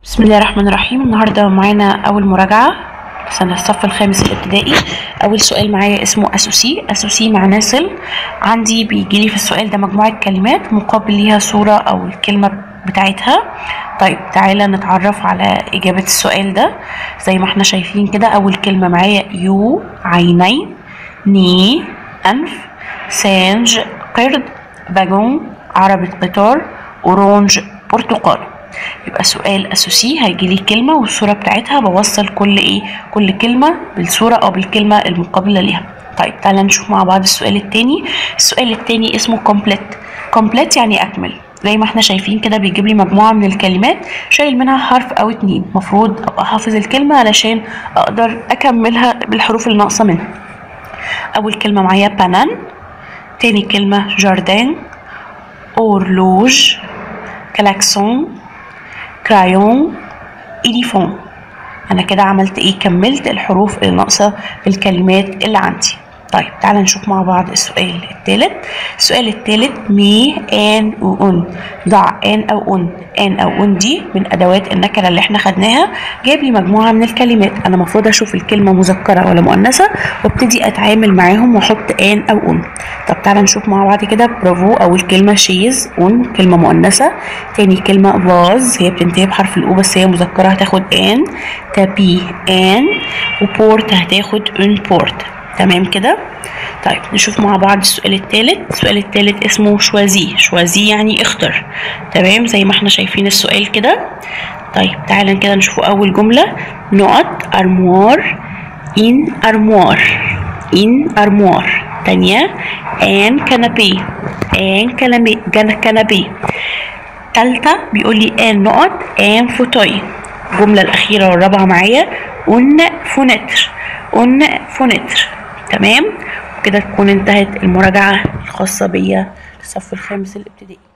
بسم الله الرحمن الرحيم النهارده معانا اول مراجعه سنة الصف الخامس الابتدائي أول سؤال معايا اسمه أسوسي أسوسي معناه صل عندي بيجيلي في السؤال ده مجموعة كلمات مقابل ليها صورة أو الكلمة بتاعتها طيب تعالى نتعرف على إجابة السؤال ده زي ما احنا شايفين كده أول كلمة معايا يو عينين ني أنف سانج قرد باجون عربة قطار أورانج برتقال يبقى سؤال اساسي هيجي لي كلمه والصوره بتاعتها بوصل كل ايه كل كلمه بالصوره او بالكلمه المقابله ليها طيب تعالى نشوف مع بعض السؤال التاني السؤال التاني اسمه كومبليت كومبليت يعني اكمل زي ما احنا شايفين كده بيجيب لي مجموعه من الكلمات شايل منها حرف او اتنين مفروض ابقى حافظ الكلمه علشان اقدر اكملها بالحروف الناقصه منها اول كلمه معايا بانان تاني كلمه جاردين اورلوج كلاكسون كرايون إليفون أنا كده عملت إيه كملت الحروف الناقصة في الكلمات اللي عندي طيب تعال نشوف مع بعض السؤال الثالث السؤال الثالث مي ان وان ضع ان او ان ان او ان دي من ادوات النكره اللي احنا خدناها جايب لي مجموعه من الكلمات انا المفروض اشوف الكلمه مذكره ولا مؤنثه وابتدي اتعامل معاهم واحط ان او ان طب تعال نشوف مع بعض كده برافو اول كلمه شيز ان كلمه مؤنثه تاني كلمه فاز هي بتنتهي بحرف الاو بس هي مذكره هتاخد ان تابي ان وبورت هتاخد ان بورت تمام كده طيب نشوف مع بعض السؤال الثالث السؤال الثالث اسمه شوازي شوازي يعني اختر تمام زي ما احنا شايفين السؤال كده طيب تعالى كده نشوف اول جمله نقط ارموار ان ارموار ان ارموار تانية ان كنبي ان كنبي كنبي تالتة بيقول لي ان نقط ان فوتوي الجملة الأخيرة والرابعة معايا أن فونتر أن فونتر تمام وكده تكون انتهت المراجعة الخاصة بيا للصف الخامس الابتدائي